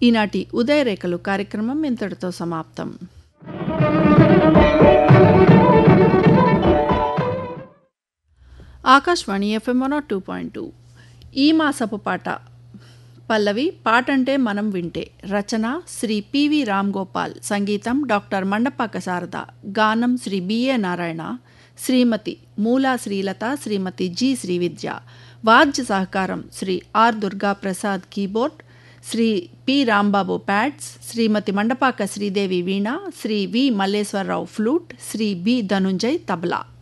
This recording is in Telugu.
ఈనాటి ఉదయరేఖలు కార్యక్రమం ఇంతటితో సమాప్తం Akashvani FM one two point two ఈ మాసపు పాట పల్లవి పాటంటే మనం వింటే రచన శ్రీ పివి రామ్ గోపాల్ సంగీతం డాక్టర్ మండపాక శారద గానం శ్రీ బిఏ నారాయణ శ్రీమతి మూలా శ్రీలత శ్రీమతి జి శ్రీవిద్య వాద్య సహకారం Shri R Durga Prasad keyboard Shri P Rambabu pads Shrimati Mandapaka Sridevi veena Shri V Malleswararao flute Shri B Dhanunjay tabla